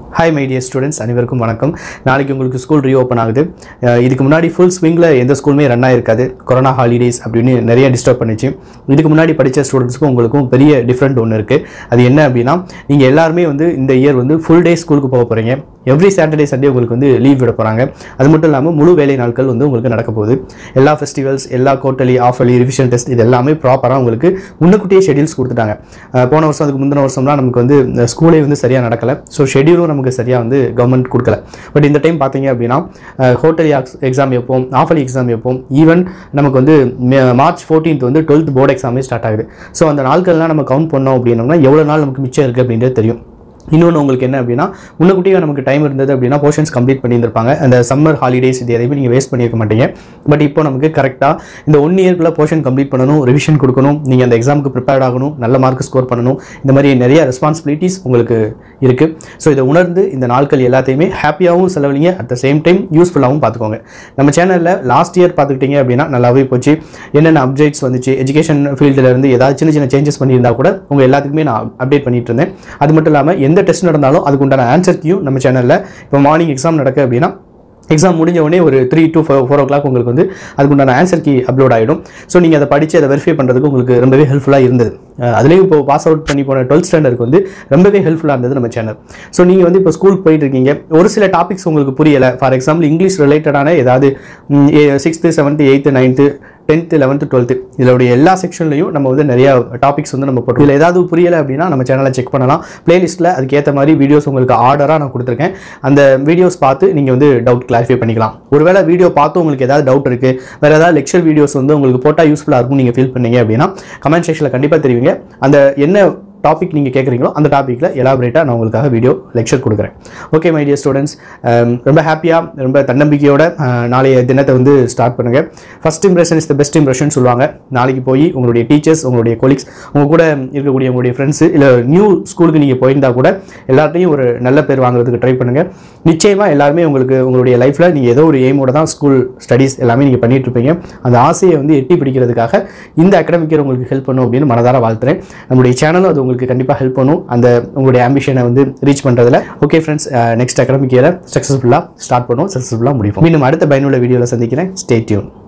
hi my dear students அனைவருக்கும் வணக்கம் நாளைக்கு உங்களுக்கு ஸ்கூல் ரீஓப்பன் ஆகுது அஹ் இதுக்கு முன்னாடி ஃபுல் ஸ்விங்கில் எந்த ஸ்கூலுமே ரன் ஆயிருக்காது கொரோனா ஹாலிடேஸ் அப்படின்னு நிறைய டிஸ்டர்ப் பண்ணிச்சு இதுக்கு முன்னாடி படித்த ஸ்டூடெண்ட்ஸ்க்கும் உங்களுக்கும் பெரிய டிஃப்ரெண்ட் ஒன்று இருக்குது அது என்ன அப்படின்னா நீங்கள் எல்லாருமே வந்து இந்த இயர் வந்து ஃபுல் டே ஸ்கூலுக்கு போக போகிறீங்க எவ்ரி சாட்டர்டே சண்டே உங்களுக்கு வந்து லீவ் விட போகிறாங்க அது மட்டும் இல்லாமல் முழு வேலை நாட்கள் வந்து உங்களுக்கு நடக்க போகுது எல்லா ஃபெஸ்டிவல்ஸ் எல்லா குவார்ட்டர்லி ஆஃபர்லி ரிவிஷன் டெஸ்ட் இது எல்லாமே ப்ராப்பராக உங்களுக்கு முன்னக்கூட்டியே ஷெடியூல்ஸ் கொடுத்துட்டாங்க அஹ் போன வருஷம் அதுக்கு முந்தின வருஷம்லாம் நமக்கு வந்து ஸ்கூலே வந்து சரியாக நடக்கலை ஸோ ஷெடியூலும் நமக்கு சரியாக வந்து கவர்மெண்ட் கொடுக்கல பட் இந்த டைம் பார்த்தீங்க அப்படின்னா ஹோட்டல் எக்ஸாம் எப்போம் ஆஃபலி எக்ஸாம் எப்போம் ஈவன் நமக்கு வந்து மே- மார்ச் 14th வந்து டுவெல்த் போர்டு எக்ஸாமே ஸ்டார்ட் ஆகுது ஸோ அந்த நாட்கள்லாம் நம்ம கவுண்ட் பண்ணோம் அப்படின்னோம்னா எவ்வளோ நாள் நமக்கு மிச்சம் இருக்குது அப்படின்றது தெரியும் இன்னொன்று உங்களுக்கு என்ன அப்படின்னா முன்னக்கூட்டியே நமக்கு டைம் இருந்தது அப்படின்னா போர்ஷன்ஸ் கம்ப்ளீட் பண்ணியிருந்திருப்பாங்க அந்த சம்மர் ஹாலிடேஸ் இது எதையுமே நீங்கள் வேஸ்ட் பண்ணியிருக்க மாட்டீங்க பட் இப்போ நமக்கு கரெக்டாக இந்த ஒன் இயர்க்குள்ள போர்ஷன் கம்ப்ளீட் பண்ணணும் ரிவிஷன் கொடுக்கணும் நீங்கள் அந்த எக்ஸாமுக்கு ப்ரிப்பேர்ட் ஆகணும் நல்ல மார்க் ஸ்கோர் பண்ணணும் இந்த மாதிரி நிறைய ரெஸ்பான்சிபிலிட்டிஸ் உங்களுக்கு இருக்குது ஸோ இதை உணர்ந்து இந்த நாட்கள் எல்லாத்தையுமே ஹாப்பியாகவும் செலவழிங்க அட் த சேம் டைம் யூஸ்ஃபுல்லாகவும் பார்த்துக்கோங்க நம்ம சேனலில் லாஸ்ட் இயர் பார்த்துக்கிட்டிங்க அப்படின்னா நல்லாவே போச்சு என்னென்ன அப்டேட்ஸ் வந்துச்சு எஜுகேஷன் ஃபீல்டில் இருந்து ஏதாவது சின்ன சின்ன சேஞ்சஸ் பண்ணியிருந்தா கூட உங்கள் எல்லாத்துக்குமே நான் அப்டேட் பண்ணிட்டு இருந்தேன் அது மட்டும் இல்லாமல் எந்த டெஸ்ட் நடந்தாலும் அதுக்கு உண்டான ஆன்சர் கீயும் நம்ம சேனலில் இப்போ மார்னிங் எக்ஸாம் நடக்கு அப்படின்னா எக்ஸாம் முடிஞ்ச உடனே ஒரு three to four o'clock உங்களுக்கு வந்து அதுக்குண்டான ஆன்சர் கீ அப்லோட் ஆகிடும் ஸோ நீங்கள் அதை படித்து அதை வெரிஃபை பண்ணுறதுக்கு உங்களுக்கு ரொம்பவே ஹெல்ப்ஃபுல்லாக இருந்தது அஹ் அதுலேயும் இப்போ பாஸ் அவுட் பண்ணி போன டுவெல்த் ஸ்டாண்டர்டுக்கு வந்து ரொம்பவே ஹெல்ப்ஃபுல்லாக இருந்தது நம்ம சேனல் ஸோ நீங்கள் வந்து இப்போ ஸ்கூலுக்கு போயிட்டு இருக்கீங்க ஒரு சில டாபிக்ஸ் உங்களுக்கு புரியலை ஃபார் எக்ஸாம்பிள் இங்கிலீஷ் ரிலேட்டடான ஏதாவது sixth seventh eighth ninth tenth eleventh twelfth இதோடைய எல்லா செக்ஷன்லையும் நம்ம வந்து நிறைய டாபிக்ஸ் வந்து நம்ம போட்டோம் இதில் ஏதாவது புரியலை அப்படின்னா நம்ம சேனலை செக் பண்ணலாம் பிளேலிஸ்ட்டில் அதுக்கு ஏற்ற மாதிரி வீடியோஸ் உங்களுக்கு ஆர்டராக நான் கொடுத்துருக்கேன் அந்த வீடியோஸ் பார்த்து நீங்கள் வந்து டவுட் கிளாரிஃபை பண்ணிக்கலாம் ஒருவேளை வீடியோ பார்த்து உங்களுக்கு ஏதாவது டவுட் இருக்குது வேறு ஏதாவது லெக்சர் வீடியோஸ் வந்து உங்களுக்கு போட்டால் யூஸ்ஃபுல்லாக இருக்கும் நீங்கள் ஃபீல் பண்ணீங்க அப்படின்னா கமெண்ட் செக்ஷனில் கண்டிப்பாக தெரிவிங்க அந்த என்ன டாபிக் நீங்கள் கேட்குறீங்களோ அந்த டாப்பிக்கில் எலாபரேட்டாக நான் உங்களுக்காக வீடியோ லெக்சர் கொடுக்குறேன் ஓகே மை டியர் ஸ்டூடெண்ட்ஸ் ரொம்ப ஹாப்பியாக ரொம்ப தன்னம்பிக்கையோட அஹ், நாளைய தினத்தை வந்து ஸ்டார்ட் பண்ணுங்கள் first impression is the best impression சொல்லுவாங்க நாளைக்கு போய் உங்களுடைய டீச்சர்ஸ் உங்களுடைய கொலீக்ஸ் உங்கள் கூட இருக்கக்கூடிய உங்களுடைய ஃப்ரெண்ட்ஸு இல்லை நியூ ஸ்கூலுக்கு நீங்கள் போயிருந்தா கூட எல்லார்ட்டையும் ஒரு நல்ல பேர் வாங்குறதுக்கு ட்ரை பண்ணுங்கள் நிச்சயமாக எல்லாருமே உங்களுக்கு உங்களுடைய லைஃப்பில் நீங்கள் ஏதோ ஒரு எய்மோட தான் ஸ்கூல் ஸ்டடீஸ் எல்லாமே நீங்கள் பண்ணிட்டு இருப்பீங்க அந்த ஆசையை வந்து எட்டி பிடிக்கிறதுக்காக இந்த அகாடமிக் இயர் உங்களுக்கு ஹெல்ப் பண்ணும் அப்படின்னு மனதார வாழ்த்துறேன் நம்முடைய சேனலும் அது உங்களுக்கு கண்டிப்பாக ஹெல்ப் பண்ணும் அந்த உங்களுடைய ஆம்பிஷனை வந்து ரீச் பண்ணுறதுல ஓகே ஃப்ரெண்ட்ஸ் நெக்ஸ்ட் அகாடமிக் இயரை சக்ஸஸ்ஃபுல்லாக ஸ்டார்ட் பண்ணுவோம் சக்ஸஸ்ஃபுல்லாக முடிப்போம் மீண்டும் அடுத்த பயனுள்ள வீடியோவில் சந்திக்கிறேன் ஸ்டே டியூன்